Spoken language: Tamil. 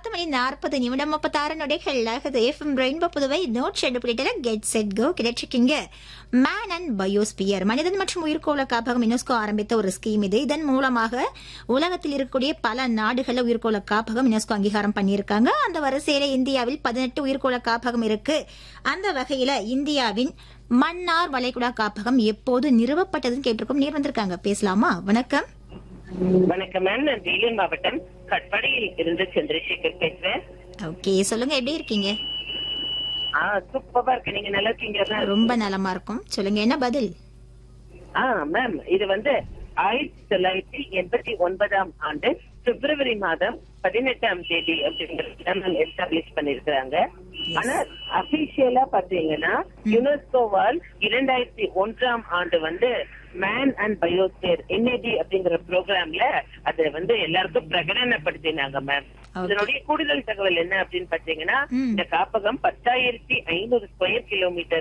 பத்து மணி நாற்பது நிமிடம் முப்பத்தாறு நொடிகள் ஆகுது எஃப்எம் ரெயின்போ புதுவை நோட் ஷெட் புள்ளிட்டு கெட் செட் கோ கிடைச்சிருக்கீங்க மேன் அண்ட் பயோஸ்பியர் மனிதன் மற்றும் உயிர்கோள காப்பகம் யுனெஸ்கோ ஆரம்பித்த ஒரு ஸ்கீம் இது இதன் மூலமாக உலகத்தில் இருக்கக்கூடிய பல நாடுகளில் உயிர்கோள காப்பகம் யுனெஸ்கோ அங்கீகாரம் பண்ணியிருக்காங்க அந்த வரிசையில இந்தியாவில் பதினெட்டு உயிர்கோள காப்பகம் இருக்கு அந்த வகையில இந்தியாவின் மன்னார் வளைகுடா காப்பகம் எப்போது நிறுவப்பட்டதுன்னு கேட்டிருக்கோம் நீர் வந்திருக்காங்க பேசலாமா வணக்கம் வணக்கம் மேம் நான் வேலூர் மாவட்டம் கட்பாடியில் இருந்து சந்திரசேகர் பேசுறேன் ஓகே சொல்லுங்க எப்படி இருக்கீங்க ஆ சூப்பரா இருக்கு நீங்க நல்லா இருக்கீங்க மேம் ரொம்ப நலமா இருக்கும் சொல்லுங்க என்ன பதில் ஆ மேம் இது வந்து ஆயிரத்தி தொள்ளாயிரத்தி எண்பத்தி ஒன்பதாம் ஆண்டு பிப்ரவரி மாதம் பதினெட்டாம் தேதி அப்படிங்கறது மேம் எஸ்டாப்ளிஷ் பண்ணிருக்கிறாங்க ஆனா அபிஷியலா பாத்தீங்கன்னா யுனெஸ்கோவால் இரண்டாயிரத்தி ஒன்றாம் ஆண்டு வந்து மேன் அண்ட் பயோஸ்பியர் என்ஏடி அப்படிங்கிற ப்ரோக்ராம்ல அதை வந்து எல்லாருக்கும் பிரகடனப்படுத்தினாங்க மேம் Okay. இதனுடைய கூடுதல் தகவல் என்ன அப்படின்னு பாத்தீங்கன்னா ம். இந்த காப்பகம் பத்தாயிரத்தி ஐநூறு ஸ்கொயர் கிலோமீட்டர்